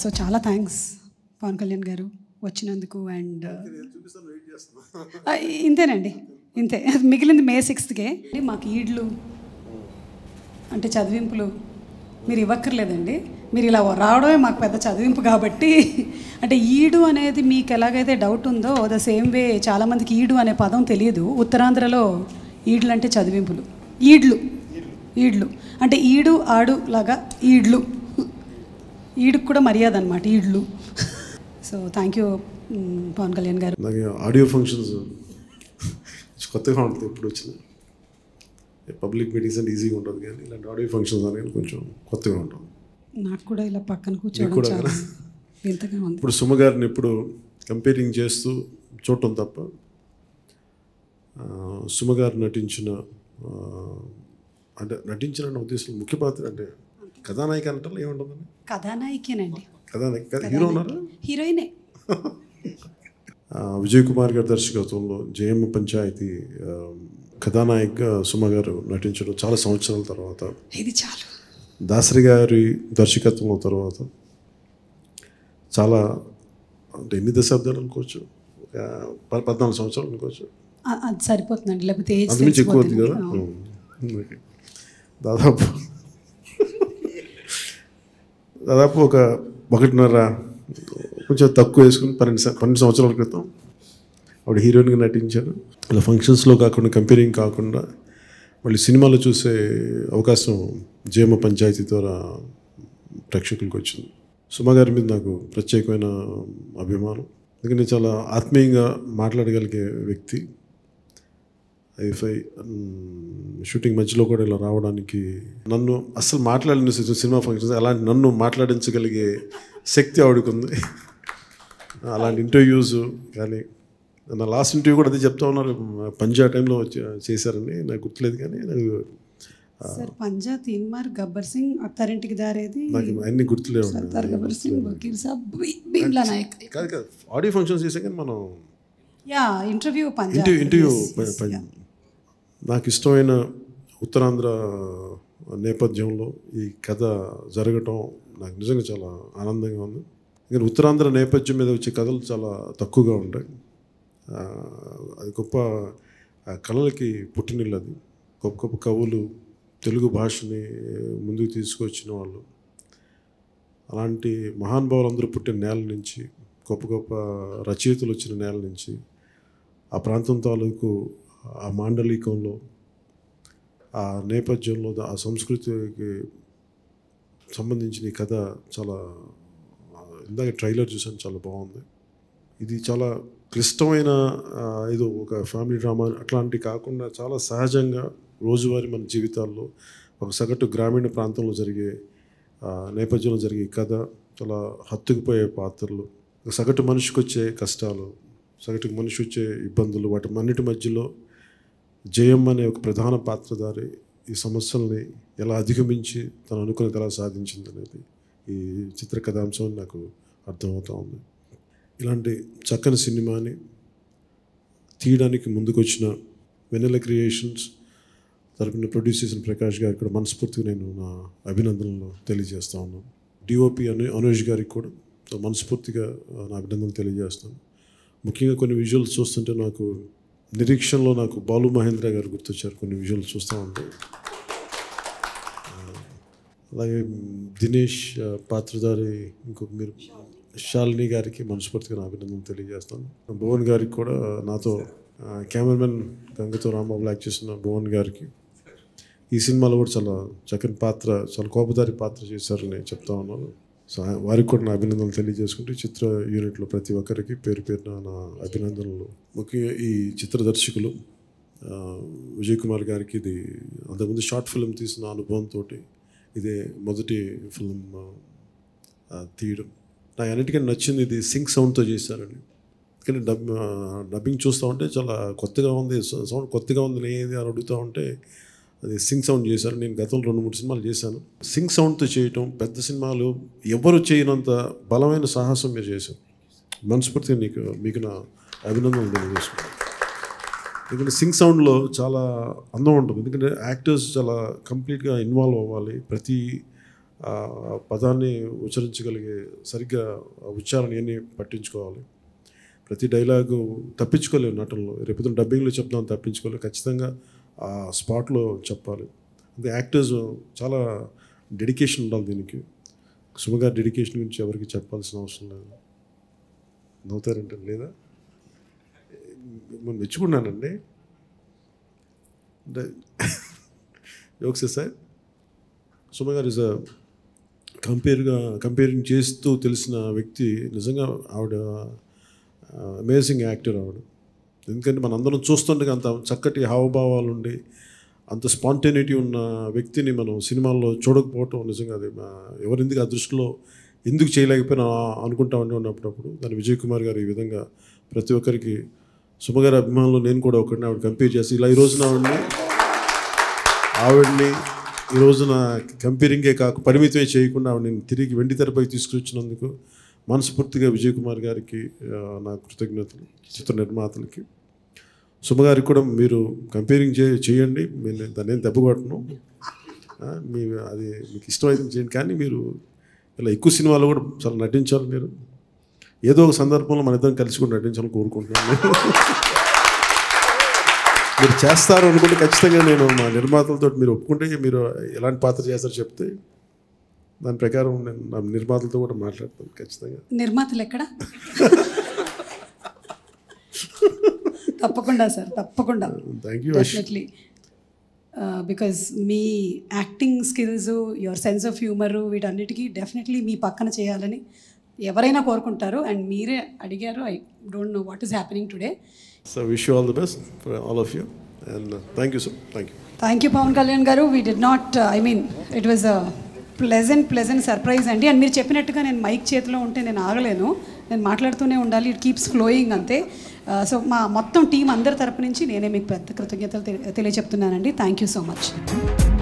So చాలా thanks Pawan Kalyan గారు వచ్చినందుకు అండ్ ఇంతేనండి ఇంతే మిగిలింది మే సిక్స్త్కే మాకు ఈడ్లు అంటే చదివింపులు మీరు ఇవ్వక్కర్లేదండి మీరు ఇలా రావడమే మాకు పెద్ద చదివింపు కాబట్టి అంటే ఈడు అనేది మీకు ఎలాగైతే డౌట్ ఉందో ద సేమ్ వే చాలామందికి ఈడు అనే పదం తెలియదు ఉత్తరాంధ్రలో ఈడ్లు అంటే చదివింపులు ఈడ్లు ఈడ్లు అంటే ఈడు ఆడు లాగా ఈడ్లు ఈడుకు కూడా మర్యాద అనమాట ఈడ్లు so thank you Pawan Kalyan garu నాకు ఆడియో ఫంక్షన్స్ కొత్తగా ఉంటుంది ఎప్పుడు వచ్చినా పబ్లిక్ మీటింగ్స్ అంటే ఈజీగా ఉంటుంది కానీ ఇలాంటి ఆడియో ఫంక్షన్స్ అనేది కొంచెం కొత్తగా ఉంటుంది నాకు కూడా ఇలా పక్కన మీకు కూర్చోవడం కూడా చాలా కదా? వింతగా ఉంది ఇప్పుడు సుమ గారిని ఎప్పుడు కంపేరింగ్ చేస్తూ చూడటం తప్ప ఆ, సుమ గారు నటించిన ఆ, అంటే నటించిన నా ఉద్దేశం ముఖ్య పాత్ర అంటే కథానాయిక అంటారు ఏముంటుందని కథానాయికేనండి కథానాయిక కథ హీరో ఉన్నారా హీరోయినే ఆ, విజయ్ కుమార్ గారి దర్శకత్వంలో జయమ్మ పంచాయతీ ఆ, కథానాయికగా సుమ గారు నటించడం చాలా సంవత్సరాల తర్వాత ఇది చాలు దాసరి గారి దర్శకత్వంలో తర్వాత చాలా అంటే ఎన్ని దశాబ్దాలు అనుకోవచ్చు ఒక ప- పద్నాలుగు సంవత్సరాలు అనుకోవచ్చు అ- అది సరిపోతుందండి లేకపోతే ఏజ్ అంతమించి ఎక్కువ అవుతుంది కదా తెలిసిపోతుంది. ఉం. ఓకే. దాదాపు దాదాపు ఒక ఒకటిన్నర కొంచెం తక్కువ వేసుకుని పన్నెండు సం- పన్నెండు సంవత్సరాల క్రితం ఆవిడ హీరోయిన్గా నటించారు ఇలా ఫంక్షన్స్లో కాకుండా కంపేరింగ్ కాకుండా మళ్ళీ సినిమాలో చూసే అవకాశం జేమ పంచాయతీ ద్వారా ప్రేక్షకులకు వచ్చింది సుమ గారి మీద నాకు ప్రత్యేకమైన అభిమానం ఎందుకంటే చాలా ఆత్మీయంగా మాట్లాడగలిగే వ్యక్తి ఐఫై షూటింగ్ మధ్యలో కూడా ఇలా రావడానికి నన్ను అస్సలు మాట్లాడిన సి- సినిమా ఫంక్షన్స్ అలాంటి నన్ను మాట్లాడించగలిగే శక్తి ఆవిడకు ఉంది అలాంటి ఇంటర్వ్యూస్ కానీ నా లాస్ట్ ఇంటర్వ్యూ కూడా అదే చెప్తా ఉన్నారు పంజా టైంలో వచ్చి- చేశారని నాకు గుర్తులేదు కానీ నాకు సార్ పంజా తీన్మార్ గబ్బర్ సింగ్ అత్తారింటికి దారేది నాకు అన్ని గుర్తులేవు సర్దార్ గబ్బర్ సింగ్ వకీల్ సాబ్ భీ- భీమ్లా నాయక్ కాదు కాదు ఆడియో ఫంక్షన్స్ చేసాం కానీ మనం yeah interview Panja interview interview Yes, ప- yes, ప- yeah. నాకు ఇష్టమైన ఉత్తరాంధ్ర నేపథ్యంలో ఈ కథ జరగటం నాకు నిజంగా చాలా ఆనందంగా ఉంది ఎందుకంటే ఉత్తరాంధ్ర నేపథ్యం మీద వచ్చే కథలు చాలా తక్కువగా ఉంటాయి ఆ, అది గొప్ప ఆ కళలకి పుట్టినిల్లు అది గొప్ప గొప్ప కవులు తెలుగు భాషని ముందుకు తీసుకొచ్చిన వాళ్ళు అలాంటి మహానుభావులు అందరూ పుట్టిన నేల నుంచి గొప్ప గొప్ప రచయితలు వచ్చిన నేల నుంచి ఆ ప్రాంతం తాలూకు ఆ మాండలికంలో ఆ నేపథ్యంలో ఆ సంస్కృతికి సంబంధించిన ఈ కథ చాలా ఆ, ఇందాక ట్రైలర్ చూసాను చాలా బాగుంది ఇది చాలా క్లిష్టమైన ఆ, ఏదో ఒక ఫ్యామిలీ డ్రామా అట్లాంటి కాకుండా చాలా సహజంగా రోజువారీ మన జీవితాల్లో ఒక సగటు గ్రామీణ ప్రాంతంలో జరిగే ఆ, నేపథ్యంలో జరిగే ఈ కథ చాలా హత్తుకుపోయే పాత్రలు ఒక సగటు మనిషికి వచ్చే కష్టాలు సగటు మనిషి వచ్చే ఇబ్బందులు వాటి అన్నిటి మధ్యలో జయం అనే ఒక ప్రధాన పాత్రధారి ఈ సమస్యల్ని ఎలా అధిగమించి తను అనుకున్నది ఎలా సాధించింది అనేది ఈ చిత్ర కథాంశం నాకు అర్థమవుతా ఉంది ఇలాంటి చక్కని సినిమాని తీయడానికి ముందుకొచ్చిన వెన్నెల క్రియేషన్స్ తరపున ప్రొడ్యూస్ చేసిన ప్రకాష్ గారికి కూడా మనస్ఫూర్తిగా నేను నా అభినందనలు తెలియజేస్తా ఉన్నాను డిఓపి అను అనుజ్ గారికి కూడా మనస్ఫూర్తిగా ఆ, నా అభినందనలు తెలియజేస్తాను ముఖ్యంగా కొన్ని విజువల్స్ చూస్తుంటే నాకు నిరీక్షణలో నాకు బాలు మహేంద్ర గారు గుర్తొచ్చారు కొన్ని విజువల్స్ చూస్తూ ఉంటే ఆ, అలాగే దినేష్ ఆ, పాత్రధారి ఇంకొక మీరు శాలిని గారికి మనస్ఫూర్తిగా నా అభినందన తెలియజేస్తాను భువన్ గారికి కూడా నాతో ఆ, కెమెరామెన్ గంగతో రాంబాబు యాక్ట్ చేసిన భువన్ గారికి ఈ సినిమాలో కూడా చాలా చక్కని పాత్ర చాలా కోపదారి పాత్ర చేశారని చెప్తా ఉన్నాను సో ఆ- వారికి కూడా నా అభినందనలు తెలియజేసుకుంటూ ఈ చిత్ర యూనిట్లో ప్రతి ఒక్కరికి పేరు పేరున నా అభినందనలు ముఖ్యంగా ఈ చిత్ర దర్శకులు ఆ, విజయ్ కుమార్ గారికి ఇది అంతకుముందు షార్ట్ ఫిల్మ్ తీసిన అనుభవంతో ఇదే మొదటి ఫిల్మ్ ఆ, తీయడం నాకు అన్నిటికంటే నచ్చింది ఇది సింక్ సౌండ్తో చేశారండి కానీ డబ్ ఆ, డబ్బింగ్ చూస్తూ ఉంటే చాలా కొత్తగా ఉంది స- సౌండ్ కొత్తగా ఉంది ఏది అని అడుగుతూ ఉంటే అది సింగ్ సౌండ్ చేశారు నేను గతంలో రెండు మూడు సినిమాలు చేశాను సింగ్ సౌండ్తో చేయటం పెద్ద సినిమాలు ఎవరు చేయనంత బలమైన సాహసం మీరు చేశారు మనస్ఫూర్తిగా నీకు మీకు నా అభినందనలు తెలియజేసుకుంటాను ఎందుకంటే సింగ్ సౌండ్లో చాలా అందం ఉంటుంది ఎందుకంటే యాక్టర్స్ చాలా కంప్లీట్గా ఇన్వాల్వ్ అవ్వాలి ప్రతి ఆ పదాన్ని ఉచ్చరించగలిగే సరిగ్గా ఆ ఉచ్చారణ ఇవన్నీ పట్టించుకోవాలి ప్రతి డైలాగు తప్పించుకోలేవు నటనలో రేపు డబ్బింగ్లో చెప్తాం తప్పించుకోలేవు ఖచ్చితంగా ఆ స్పాట్లో చెప్పాలి అంటే యాక్టర్స్ చాలా డెడికేషన్ ఉండాలి దీనికి సుమగారి డెడికేషన్ గురించి ఎవరికి చెప్పాల్సిన అవసరం లేదు నవ్వుతారంటే లేదా నేను మెచ్చుకున్నానండి అంటే జోక్స్ సార్ సుమ గారు ఇస్ కంపేర్గా కంపేరింగ్ చేస్తూ తెలిసిన వ్యక్తి నిజంగా ఆవిడ అమేజింగ్ యాక్టర్ ఆవిడ ఎందుకంటే మనందరం చూస్తుండగా అంత చక్కటి హావభావాలు ఉండి అంత స్పాంటేనిటీ ఉన్న వ్యక్తిని మనం సినిమాల్లో చూడకపోవటం నిజంగా అది మా- ఎవరు ఎందుకు ఆ దృష్టిలో ఎందుకు చేయలేకపోయినా అనుకుంటా ఉండి ఉన్నప్పుడప్పుడు దాని విజయ్ కుమార్ గారు ఈ విధంగా ప్రతి ఒక్కరికి సుమగారి అభిమానులు నేను కూడా ఒకరిని ఆవిడ కంపేర్ చేసి ఇలా ఈ రోజున ఆవిడని ఆవిడ్ని ఈ రోజున కంపేరింగే కాక పరిమితమే చేయకుండా ఆవిడని తిరిగి వెండి తెరపై తీసుకొచ్చినందుకు మనస్ఫూర్తిగా విజయ్ కుమార్ గారికి ఆ, నా కృతజ్ఞతలు చిత్ర నిర్మాతలకి సుమగారికి కూడా మీరు కంపేరింగ్ చే చేయండి నేను దాన్ని ఏం దెబ్బకొట్టను ఆ, మీ అది మీకు ఇష్టమైతే చేయండి కానీ మీరు ఇలా ఎక్కువ సినిమాలో కూడా చాలా నటించాలి మీరు ఏదో ఒక సందర్భంలో మన ఇద్దరం కలిసి కూడా నటించాలని కోరుకుంటున్నాను మీరు చేస్తారు అనుకుంటే ఖచ్చితంగా నేను మా నిర్మాతలతో మీరు ఒప్పుకుంటే మీరు ఎలాంటి పాత్ర చేస్తారో చెప్తే దాని ప్రకారం నేను నా నిర్మాతలతో కూడా మాట్లాడతాను ఖచ్చితంగా నిర్మాతలు ఎక్కడ తప్పకుండా సార్ తప్పకుండా థ్యాంక్ యూ డెఫినెట్లీ బికాజ్ మీ acting skills your sense of humour వీటన్నిటికీ డెఫినెట్లీ మీ పక్కన చేయాలని ఎవరైనా కోరుకుంటారు అండ్ మీరే అడిగారు I don't know what is happening today so wish you all the best for all of you and thank you sir thank you thank you Pawan Kalyan garu we did not I mean it was a pleasant pleasant surprise అండి and మీరు చెప్పినట్టుగా నేను mic చేతిలో ఉంటే నేను ఆగలేను నేను మాట్లాడుతూనే ఉండాలి ఇట్ కీప్స్ ఫ్లోయింగ్ అంతే సో మా మొత్తం టీం అందరి తరపు నుంచి నేనే మీకు పెద్ద కృతజ్ఞతలు తెలి- తెలియజెప్తున్నానండి థ్యాంక్ యూ సో మచ్